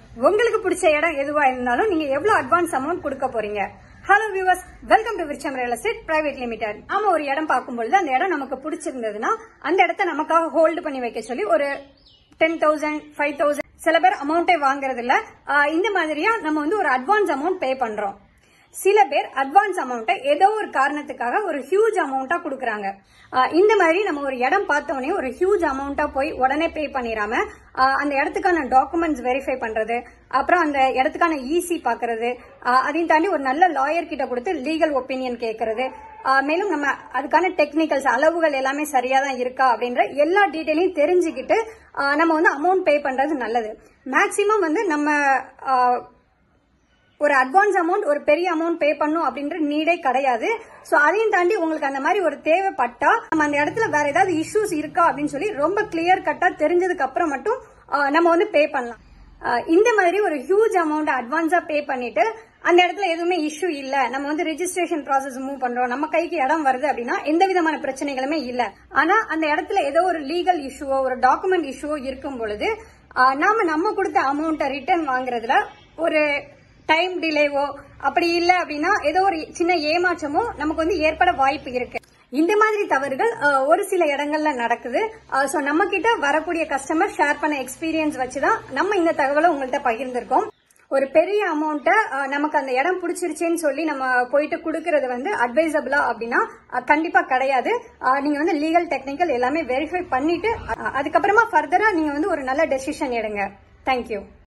உங்களுக்கு பிடிச்ச இடம் எதுவா இருந்தாலும் நீங்க எவ்வளவு அட்வான்ஸ் அமௌண்ட் கொடுக்க போறீங்க hello viewers welcome to Virucham real estate private limited நாம ஒரு இடம் பார்க்கும்பொழுது அந்த இடம் நமக்கு பிடிச்சிருந்ததுன்னா அந்த இடத்த நமக்காக ஹோல்டு பண்ணி வைக்க சொல்லி ஒரு டென் தௌசண்ட் ஃபைவ் தௌசண்ட் சில பேர் அமௌண்ட்டே வாங்குறது இல்ல ஆஹ் இந்த மாதிரியா நம்ம வந்து ஒரு அட்வான்ஸ் அமௌண்ட் பே பண்றோம் சில பேர் அட்வான்ஸ் அமௌண்ட்டை ஏதோ ஒரு காரணத்துக்காக ஒரு ஹியூஜ் அமௌண்ட்டா கொடுக்குறாங்க ஆஹ் இந்த மாதிரி நம்ம ஒரு இடம் பார்த்தோன்னே ஒரு ஹியூஜ் அமௌண்ட்டா போய் உடனே பே பண்ணிடாம ஆஹ் அந்த இடத்துக்கான டாக்குமெண்ட்ஸ் வெரிஃபை பண்றது அப்புறம் அந்த இடத்துக்கான ஈசி பாக்குறது ஆஹ் அதையும் தாண்டி ஒரு நல்ல லாயர் கிட்ட கொடுத்து லீகல் ஒப்பீனியன் கேட்கறது ஆஹ் மேலும் நம்ம அதுக்கான டெக்னிக்கல்ஸ் அளவுகள் எல்லாமே சரியா தான் இருக்கா அப்படின்ற எல்லா டீட்டெயிலையும் தெரிஞ்சுக்கிட்டு ஆஹ் நம்ம வந்து அமௌண்ட் பே பண்றது நல்லது மேக்சிமம் வந்து நம்ம ஆஹ் ஒரு அட்வான்ஸ் அமௌண்ட் ஒரு பெரிய அமௌண்ட் பே பண்ணும் அப்படின்ற நீடே கிடையாது சோ அதையும் தாண்டி உங்களுக்கு அந்த மாதிரி ஒரு தேவைப்பட்டா நம்ம அந்த இடத்துல வேற ஏதாவது இஷ்யூஸ் இருக்கா அப்படின்னு சொல்லி ரொம்ப கிளியர் கட்டா தெரிஞ்சதுக்கு அப்புறம் மட்டும் ஆஹ், நம்ம வந்து பே பண்ணலாம் ஆஹ், இந்த மாதிரி ஒரு ஹியூஜ் அமௌண்ட் அட்வான்ஸா பே பண்ணிட்டு அந்த இடத்துல எதுவுமே இஷ்யூ இல்ல நம்ம வந்து ரெஜிஸ்ட்ரேஷன் ப்ராசஸ் மூவ் பண்றோம் நம்ம கைக்கு இடம் வருது அப்படின்னா எந்த விதமான பிரச்சனைகளுமே இல்ல ஆனா அந்த இடத்துல ஏதோ ஒரு லீகல் இஷ்யூவோ ஒரு டாக்குமெண்ட் இஷ்யூவோ இருக்கும் பொழுது ஆஹ், நாம நம்ம கொடுத்த அமௌண்ட்டை ரிட்டர்ன் வாங்குறதுல ஒரு டைம் டிலேவோ அப்படி இல்ல அப்படின்னா ஏதோ ஒரு சின்ன ஏமாற்றமோ நமக்கு வந்து ஏற்பட வாய்ப்பு இருக்கு இந்த மாதிரி தவறுகள் அஹ், ஒரு சில இடங்கள்ல நடக்குது சோ நம்ம கிட்ட வரக்கூடிய கஸ்டமர் ஷேர் பண்ண எக்ஸ்பீரியன்ஸ் வச்சுதான் நம்ம இந்த தகவலை உங்கள்கிட்ட பகிர்ந்திருக்கோம் ஒரு பெரிய அமௌண்ட்டை நமக்கு அந்த இடம் பிடிச்சிருச்சேன்னு சொல்லி நம்ம போயிட்டு கொடுக்கறது வந்து அட்வைசபிளா அப்படின்னா அஹ், கண்டிப்பா கிடையாது அஹ், நீங்க வந்து லீகல் டெக்னிக்கல் எல்லாமே வெரிஃபை பண்ணிட்டு அஹ், அதுக்கப்புறமா ஃபர்தரா நீங்க வந்து ஒரு நல்ல டெசிஷன் எடுங்க தேங்க்யூ